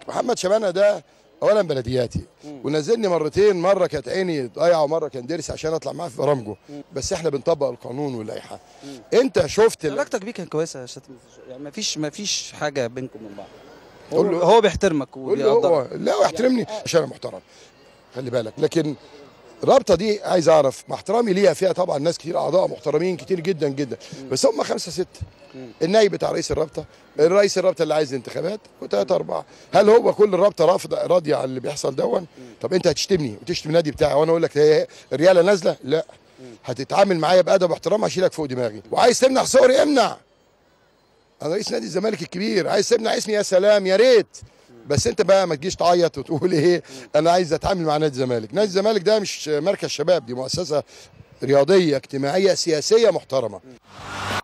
محمد شبانه ده اولا بلدياتي ونزلني مرتين مره كانت عيني ضايعه ومره كان ديرس عشان اطلع معاه في برامجه بس احنا بنطبق القانون واللائحه انت شفت ال- علاقتك بيه كانت كويسه يا استاذ مستشار. يعني ما فيش ما فيش حاجه بينكم من بعض قول هو, له- هو بيحترمك قول له هو وبيقدرك لا ويحترمني عشان انا محترم خلي بالك لكن الرابطه دي عايز اعرف مع احترامي ليها فيها طبعا ناس كتير اعضاء محترمين كتير جدا جدا بس هم خمسه سته النائب بتاع رئيس الرابطه الرئيس الرابطه اللي عايز انتخابات وثلاثه اربعه هل هو كل الرابطه رافضه راضيه على اللي بيحصل دون طب انت هتشتمني وتشتم النادي بتاعي وانا اقول لك هي الرياله نازله لا هتتعامل معايا بادب واحترام هشيلك فوق دماغي وعايز تمنع صوري امنع انا رئيس نادي الزمالك الكبير عايز تمنع اسمي يا سلام يا ريت بس انت بقى ما تجيش تعيط وتقول ايه انا عايز اتعامل مع نادي الزمالك نادي الزمالك ده مش مركز شباب دي مؤسسه رياضيه اجتماعيه سياسيه محترمه